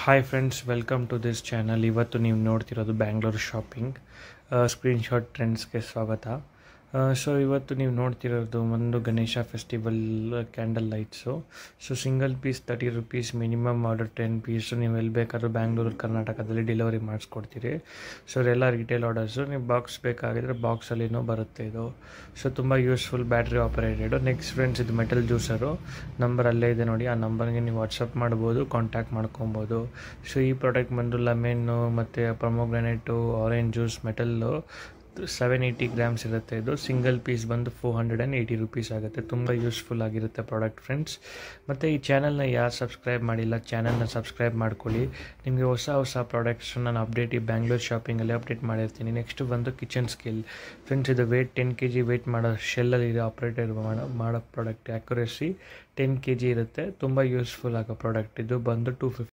hi friends welcome to this channel ಇವತ್ತು ನೀವು ನೋಡ್ತಿರೋದು ಬ್ಯಾಂಗ್ಳೂರು ಶಾಪಿಂಗ್ ಸ್ಕ್ರೀನ್ಶಾಟ್ ಟ್ರೆಂಡ್ಸ್ಗೆ ಸ್ವಾಗತ ಸೊ ಇವತ್ತು ನೀವು ನೋಡ್ತಿರೋದು ಒಂದು Ganesha festival candle lights so single piece thirty rupees minimum order ten piece ನೀವು ಎಲ್ಲಿ ಬೇಕಾದ್ರೂ ಬ್ಯಾಂಗ್ಳೂರು ಕರ್ನಾಟಕದಲ್ಲಿ ಡೆಲಿವರಿ ಮಾಡಿಸ್ಕೊಡ್ತೀರಿ ಸೊ ಇದೆಲ್ಲ ರಿಟೇಲ್ ಆರ್ಡರ್ಸು ನೀವು ಬಾಕ್ಸ್ ಬೇಕಾಗಿದ್ರೆ ಬಾಕ್ಸಲ್ಲಿನೂ ಬರುತ್ತೆ ಇದು ಸೊ ತುಂಬ useful battery operated next friends ಇದು ಮೆಟಲ್ ಜ್ಯೂಸರು ನಂಬರ್ ಅಲ್ಲೇ ಇದೆ ನೋಡಿ ಆ ನಂಬರ್ಗೆ ನೀವು ವಾಟ್ಸಪ್ ಮಾಡ್ಬೋದು ಕಾಂಟ್ಯಾಕ್ಟ್ ಮಾಡ್ಕೊಬೋದು ಸೊ ಈ ಪ್ರಾಡಕ್ಟ್ ಬಂದು ಲೆಮೆನ್ನು ಮತ್ತು pomegranate orange juice metal seven eighty grams ಇರುತ್ತೆ ಇದು ಸಿಂಗಲ್ ಪೀಸ್ ಬಂದು four hundred and eighty rupees ಆಗುತ್ತೆ ತುಂಬ ಯೂಸ್ಫುಲ್ ಆಗಿರುತ್ತೆ ಪ್ರಾಡಕ್ಟ್ ಫ್ರೆಂಡ್ಸ್ ಮತ್ತು ಈ ಚಾನಲ್ನ ಯಾರು ಸಬ್ಸ್ಕ್ರೈಬ್ ಮಾಡಿಲ್ಲ ಚಾನಲ್ನ ಸಬ್ಸ್ಕ್ರೈಬ್ ಮಾಡ್ಕೊಳ್ಳಿ ನಿಮಗೆ ಹೊಸ ಹೊಸ ಪ್ರಾಡಕ್ಟ್ಸ್ ನಾನು ಅಪ್ಡೇಟ್ ಈ ಬ್ಯಾಂಗ್ಳೂರ್ ಶಾಪಿಂಗಲ್ಲಿ ಅಪ್ಡೇಟ್ ಮಾಡಿರ್ತೀನಿ ನೆಕ್ಸ್ಟ್ ಬಂದು ಕಿಚನ್ ಸ್ಕಿಲ್ ಫ್ರೆಂಡ್ಸ್ ಇದು weight ten K G weight ಮಾಡೋ ಶೆಲ್ಲಲ್ಲಿ ಇದೆ ಆಪ್ರೇಟರ್ ಮಾಡೋ ಮಾಡೋ product accuracy ten K G ಇರುತ್ತೆ ತುಂಬ ಯೂಸ್ಫುಲ್ ಆಗೋ ಪ್ರಾಡಕ್ಟ್ ಇದು ಬಂದು ಟೂ ಫಿಫ್ಟಿ